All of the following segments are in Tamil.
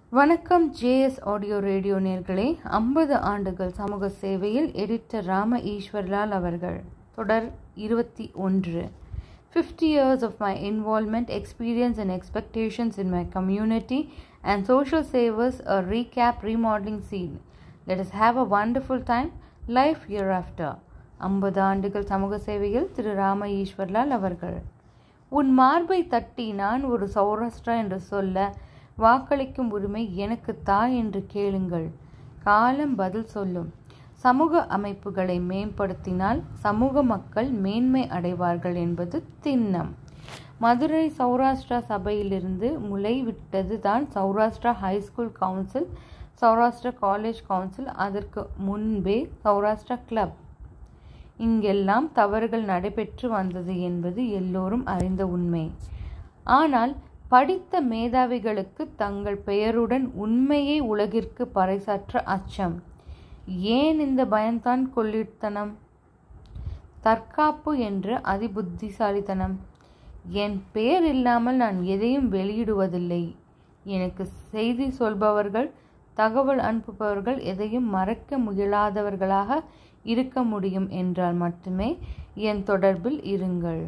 வணக்கம் ஜேஎஸ் ஆடியோ ரேடியோ நேர்களே ஐம்பது ஆண்டுகள் சமூக சேவையில் எடிட்டர் ராம ஈஸ்வர்லால் அவர்கள் தொடர் இருபத்தி ஒன்று fifty years of my involvement experience and expectations in my community and social savers a recap remodelling scene let is have a wonderful time life year after ஐம்பது ஆண்டுகள் சமூக சேவையில் திரு ராம ஈஸ்வர்லால் அவர்கள் உன் மார்பை தட்டி நான் ஒரு சௌராஷ்டிரா என்று சொல்ல வாக்களிக்கும் உரிமை எனக்கு தா என்று கேளுங்கள் காலம் பதில் சொல்லும் சமூக அமைப்புகளை மேம்படுத்தினால் சமூக மக்கள் மேன்மை அடைவார்கள் என்பது திண்ணம் மதுரை சௌராஷ்டிரா சபையிலிருந்து முளைவிட்டது தான் Saurashtra high school council Saurashtra college council அதற்கு முன்பே சௌராஷ்டிரா கிளப் இங்கெல்லாம் தவறுகள் நடைபெற்று வந்தது என்பது எல்லோரும் அறிந்த உண்மை ஆனால் படித்த மேதாவிகளுக்கு தங்கள் பெயருடன் உண்மையை உலகிற்கு பறைசாற்ற அச்சம் ஏன் இந்த பயம்தான் கொள்ளித்தனம் தற்காப்பு என்று அதிபுத்திசாலித்தனம் என் பெயர் இல்லாமல் நான் எதையும் வெளியிடுவதில்லை எனக்கு செய்தி சொல்பவர்கள் தகவல் அனுப்புபவர்கள் எதையும் மறக்க முயலாதவர்களாக இருக்க முடியும் என்றால் மட்டுமே என் தொடர்பில் இருங்கள்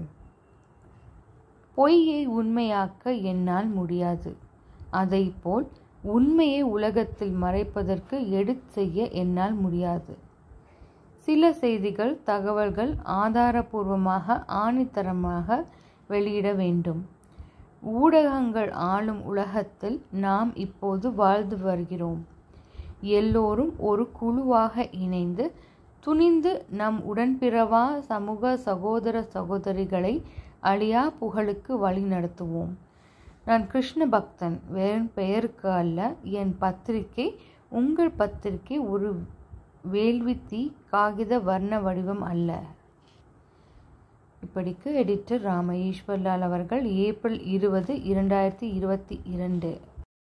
பொய்யை உண்மையாக்க என்னால் முடியாது அதைப்போல் உண்மையை உலகத்தில் மறைப்பதற்கு எடுத்து செய்ய என்னால் முடியாது சில செய்திகள் தகவல்கள் ஆதாரபூர்வமாக ஆணித்தரமாக வெளியிட வேண்டும் ஊடகங்கள் ஆளும் உலகத்தில் நாம் இப்போது வாழ்ந்து வருகிறோம் எல்லோரும் ஒரு குழுவாக இணைந்து துணிந்து நம் உடன்பிறவா சமூக சகோதர சகோதரிகளை அழியா புகழுக்கு வழி நடத்துவோம் நான் கிருஷ்ண பக்தன் வெறும் பெயருக்கு அல்ல என் பத்திரிகை உங்கள் பத்திரிகை ஒரு வேள்வித்தி காகித வர்ண வடிவம் அல்ல இப்படிக்கு எடிட்டர் ராம ஈஸ்வர்லால் அவர்கள் ஏப்ரல் இருபது இரண்டாயிரத்தி இருபத்தி இரண்டு